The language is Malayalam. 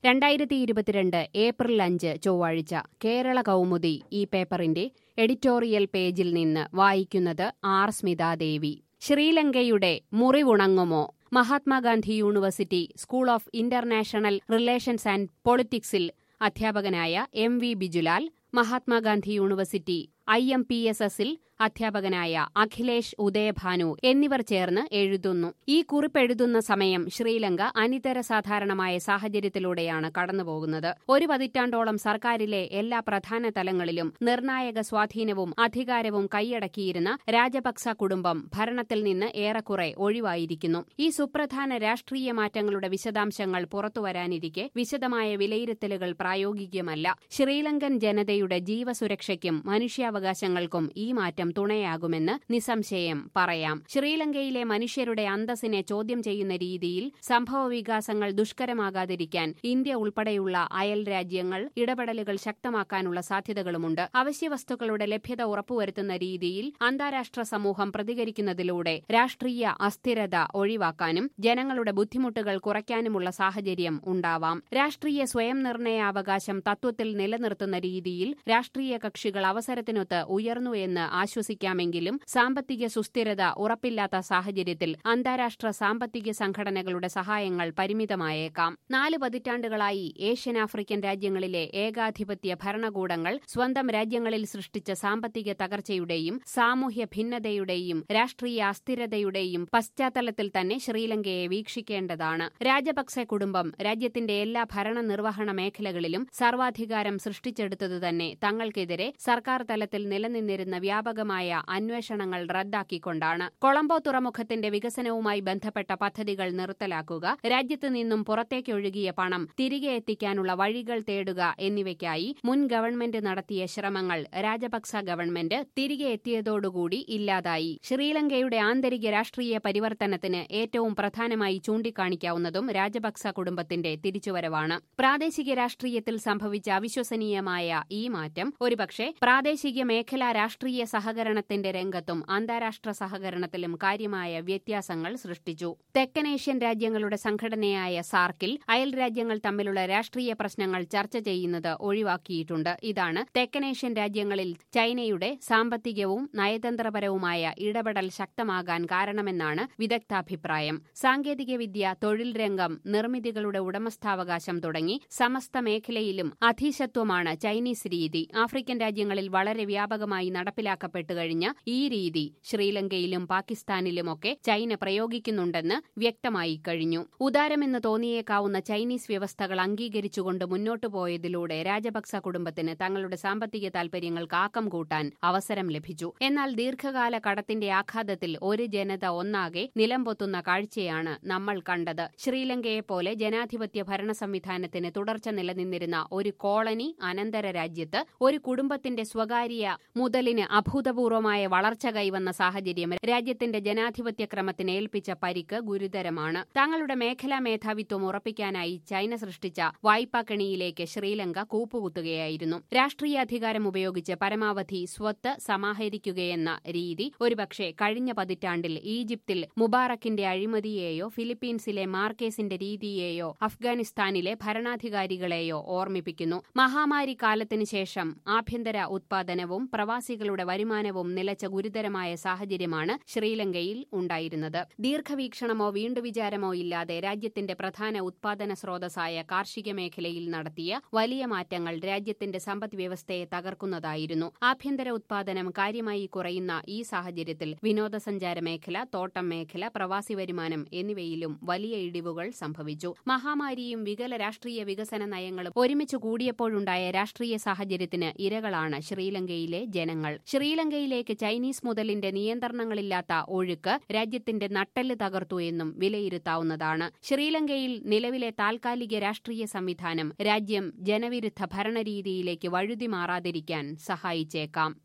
രണ്ടായിരത്തി ഇരുപത്തിരണ്ട് ഏപ്രിൽ അഞ്ച് ചൊവ്വാഴ്ച കേരള കൗമുദി ഈ പേപ്പറിന്റെ എഡിറ്റോറിയൽ പേജിൽ നിന്ന് വായിക്കുന്നത് ആർ സ്മിതാദേവി ശ്രീലങ്കയുടെ മുറിവുണങ്ങുമോ Mahatma Gandhi university school of international relations and പൊളിറ്റിക്സിൽ അധ്യാപകനായ M V Bijulal Mahatma Gandhi university I M P S എസിൽ അധ്യാപകനായ അഖിലേഷ് ഉദയഭാനു എന്നിവർ ചേർന്ന് എഴുതുന്നു ഈ കുറിപ്പെഴുതുന്ന സമയം ശ്രീലങ്ക അനിതര സാധാരണമായ സാഹചര്യത്തിലൂടെയാണ് കടന്നുപോകുന്നത് ഒരു പതിറ്റാണ്ടോളം സർക്കാരിലെ എല്ലാ പ്രധാന തലങ്ങളിലും നിർണായക സ്വാധീനവും അധികാരവും കൈയടക്കിയിരുന്ന രാജപക്സ കുടുംബം ഭരണത്തിൽ നിന്ന് ഏറെക്കുറെ ഒഴിവായിരിക്കുന്നു ഈ സുപ്രധാന രാഷ്ട്രീയ മാറ്റങ്ങളുടെ വിശദാംശങ്ങൾ പുറത്തുവരാനിരിക്കെ വിശദമായ വിലയിരുത്തലുകൾ പ്രായോഗികമല്ല ശ്രീലങ്കൻ ജനതയുടെ ജീവസുരക്ഷയ്ക്കും മനുഷ്യാവകാശങ്ങൾക്കും ഈ മാറ്റം തുണയാകുമെന്ന് നിസ്സംശയം പറയാം ശ്രീലങ്കയിലെ മനുഷ്യരുടെ അന്തസ്സിനെ ചോദ്യം ചെയ്യുന്ന രീതിയിൽ സംഭവ വികാസങ്ങൾ ദുഷ്കരമാകാതിരിക്കാൻ ഇന്ത്യ ഉൾപ്പെടെയുള്ള അയൽ രാജ്യങ്ങൾ ഇടപെടലുകൾ ശക്തമാക്കാനുള്ള സാധ്യതകളുമുണ്ട് അവശ്യവസ്തുക്കളുടെ ലഭ്യത ഉറപ്പുവരുത്തുന്ന രീതിയിൽ അന്താരാഷ്ട്ര സമൂഹം പ്രതികരിക്കുന്നതിലൂടെ രാഷ്ട്രീയ അസ്ഥിരത ഒഴിവാക്കാനും ജനങ്ങളുടെ ബുദ്ധിമുട്ടുകൾ കുറയ്ക്കാനുമുള്ള സാഹചര്യം ഉണ്ടാവാം രാഷ്ട്രീയ സ്വയം നിർണയാവകാശം തത്വത്തിൽ നിലനിർത്തുന്ന രീതിയിൽ രാഷ്ട്രീയ കക്ഷികൾ അവസരത്തിനൊത്ത് ഉയർന്നു എന്ന് ആശ്വസിക്കാമെങ്കിലും സാമ്പത്തിക സുസ്ഥിരത ഉറപ്പില്ലാത്ത സാഹചര്യത്തിൽ അന്താരാഷ്ട്ര സാമ്പത്തിക സംഘടനകളുടെ സഹായങ്ങൾ പരിമിതമായേക്കാം നാല് പതിറ്റാണ്ടുകളായി ഏഷ്യൻ ആഫ്രിക്കൻ രാജ്യങ്ങളിലെ ഏകാധിപത്യ ഭരണകൂടങ്ങൾ സ്വന്തം രാജ്യങ്ങളിൽ സൃഷ്ടിച്ച സാമ്പത്തിക തകർച്ചയുടെയും സാമൂഹ്യ ഭിന്നതയുടെയും രാഷ്ട്രീയ അസ്ഥിരതയുടെയും പശ്ചാത്തലത്തിൽ തന്നെ ശ്രീലങ്കയെ വീക്ഷിക്കേണ്ടതാണ് രാജപക്സെ കുടുംബം രാജ്യത്തിന്റെ എല്ലാ ഭരണനിർവഹണ മേഖലകളിലും സർവാധികാരം സൃഷ്ടിച്ചെടുത്തത് തന്നെ തങ്ങൾക്കെതിരെ സർക്കാർ തലത്തിൽ നിലനിന്നിരുന്ന വ്യാപകമായ അന്വേഷണങ്ങൾ റദ്ദാക്കിക്കൊണ്ടാണ് കൊളംബോ തുറമുഖത്തിന്റെ വികസനവുമായി ബന്ധപ്പെട്ട പദ്ധതികൾ നിർത്തലാക്കുക രാജ്യത്ത് നിന്നും പുറത്തേക്കൊഴുകിയ പണം തിരികെ എത്തിക്കാനുള്ള വഴികൾ തേടുക എന്നിവയ്ക്കായി മുൻ ഗവൺമെന്റ് നടത്തിയ ശ്രമങ്ങൾ രാജപക്സ ഗവൺമെന്റ് തിരികെ എത്തിയതോടുകൂടി ഇല്ലാതായി ശ്രീലങ്കയുടെ ആന്തരിക രാഷ്ട്രീയ പരിവർത്തനത്തിന് ഏറ്റവും പ്രധാനമായി ചൂണ്ടിക്കാണിക്കാവുന്നതും രാജപക്സ കുടുംബത്തിന്റെ തിരിച്ചുവരവാണ് പ്രാദേശിക രാഷ്ട്രീയത്തിൽ സംഭവിച്ച അവിശ്വസനീയമായ ഈ മാറ്റം ഒരുപക്ഷെ പ്രാദേശിക മേഖലാ രാഷ്ട്രീയ സഹകരണത്തിന്റെ രംഗത്തും അന്താരാഷ്ട്ര സഹകരണത്തിലും കാര്യമായ വ്യത്യാസങ്ങൾ സൃഷ്ടിച്ചു തെക്കനേഷ്യൻ രാജ്യങ്ങളുടെ സംഘടനയായ സാർക്കിൽ അയൽ രാജ്യങ്ങൾ തമ്മിലുള്ള രാഷ്ട്രീയ പ്രശ്നങ്ങൾ ചർച്ച ചെയ്യുന്നത് ഒഴിവാക്കിയിട്ടുണ്ട് ഇതാണ് തെക്കനേഷ്യൻ രാജ്യങ്ങളിൽ ചൈനയുടെ സാമ്പത്തികവും നയതന്ത്രപരവുമായ ഇടപെടൽ ശക്തമാകാൻ കാരണമെന്നാണ് വിദഗ്ധാഭിപ്രായം സാങ്കേതികവിദ്യ തൊഴിൽ രംഗം നിർമ്മിതികളുടെ ഉടമസ്ഥാവകാശം തുടങ്ങി സമസ്ത മേഖലയിലും അധീശത്വമാണ് ചൈനീസ് രീതി ആഫ്രിക്കൻ രാജ്യങ്ങളിൽ വളരെ വ്യാപകമായി നടപ്പിലാക്കപ്പെട്ടു കഴിഞ്ഞ ഈ രീതി ശ്രീലങ്കയിലും പാകിസ്ഥാനിലുമൊക്കെ ചൈന പ്രയോഗിക്കുന്നുണ്ടെന്ന് വ്യക്തമായി കഴിഞ്ഞു ഉദാരമെന്ന് തോന്നിയേക്കാവുന്ന ചൈനീസ് വ്യവസ്ഥകൾ അംഗീകരിച്ചുകൊണ്ട് മുന്നോട്ടു പോയതിലൂടെ രാജപക്സ കുടുംബത്തിന് തങ്ങളുടെ സാമ്പത്തിക താൽപര്യങ്ങൾക്ക് ആക്കം കൂട്ടാൻ അവസരം ലഭിച്ചു എന്നാൽ ദീർഘകാല കടത്തിന്റെ ആഘാതത്തിൽ ഒരു ജനത ഒന്നാകെ നിലംപൊത്തുന്ന കാഴ്ചയാണ് നമ്മൾ കണ്ടത് ശ്രീലങ്കയെപ്പോലെ ജനാധിപത്യ ഭരണ സംവിധാനത്തിന് തുടർച്ച നിലനിന്നിരുന്ന ഒരു കോളനി അനന്തര രാജ്യത്ത് ഒരു കുടുംബത്തിന്റെ സ്വകാര്യ മുതലിന് അഭൂതപൂർവമായ വളർച്ച കൈവന്ന സാഹചര്യം രാജ്യത്തിന്റെ ജനാധിപത്യ ക്രമത്തിന് ഏൽപ്പിച്ച പരിക്ക് ഗുരുതരമാണ് തങ്ങളുടെ മേഖലാ മേധാവിത്വം ഉറപ്പിക്കാനായി ചൈന സൃഷ്ടിച്ച വായ്പാക്കണിയിലേക്ക് ശ്രീലങ്ക കൂപ്പുകുത്തുകയായിരുന്നു രാഷ്ട്രീയ അധികാരം ഉപയോഗിച്ച് പരമാവധി സ്വത്ത് സമാഹരിക്കുകയെന്ന രീതി ഒരുപക്ഷെ കഴിഞ്ഞ പതിറ്റാണ്ടിൽ ഈജിപ്തിൽ മുബാറക്കിന്റെ അഴിമതിയെയോ ഫിലിപ്പീൻസിലെ മാർക്കേസിന്റെ രീതിയെയോ അഫ്ഗാനിസ്ഥാനിലെ ഭരണാധികാരികളെയോ ഓർമ്മിപ്പിക്കുന്നു മഹാമാരി കാലത്തിനു ശേഷം ആഭ്യന്തര ഉത്പാദനവും പ്രവാസികളുടെ വരുമാനവും നിലച്ച ഗുരുതരമായ സാഹചര്യമാണ് ശ്രീലങ്കയിൽ ഉണ്ടായിരുന്നത് ദീർഘവീക്ഷണമോ വീണ്ടുവിചാരമോ ഇല്ലാതെ രാജ്യത്തിന്റെ പ്രധാന ഉത്പാദന സ്രോതസ്സായ കാർഷിക മേഖലയിൽ നടത്തിയ വലിയ മാറ്റങ്ങൾ രാജ്യത്തിന്റെ സമ്പദ് വ്യവസ്ഥയെ തകർക്കുന്നതായിരുന്നു ആഭ്യന്തര ഉത്പാദനം കാര്യമായി കുറയുന്ന ഈ സാഹചര്യത്തിൽ വിനോദസഞ്ചാര മേഖല തോട്ടം മേഖല പ്രവാസി വരുമാനം എന്നിവയിലും വലിയ ഇടിവുകൾ സംഭവിച്ചു മഹാമാരിയും വികല രാഷ്ട്രീയ വികസന നയങ്ങളും ഒരുമിച്ച് കൂടിയപ്പോഴുണ്ടായ രാഷ്ട്രീയ സാഹചര്യത്തിന് ഇരകളാണ് ശ്രീലങ്കയിലെ ജനങ്ങൾ ശ്രീലങ്കയിലേക്ക് ചൈനീസ് മുതലിന്റെ നിയന്ത്രണങ്ങളില്ലാത്ത ഒഴുക്ക് രാജ്യത്തിന്റെ നട്ടെല്ല് തകർത്തു എന്നും വിലയിരുത്താവുന്നതാണ് ശ്രീലങ്കയിൽ നിലവിലെ താൽക്കാലിക രാഷ്ട്രീയ സംവിധാനം രാജ്യം ജനവിരുദ്ധ ഭരണരീതിയിലേക്ക് വഴുതി മാറാതിരിക്കാൻ സഹായിച്ചേക്കാം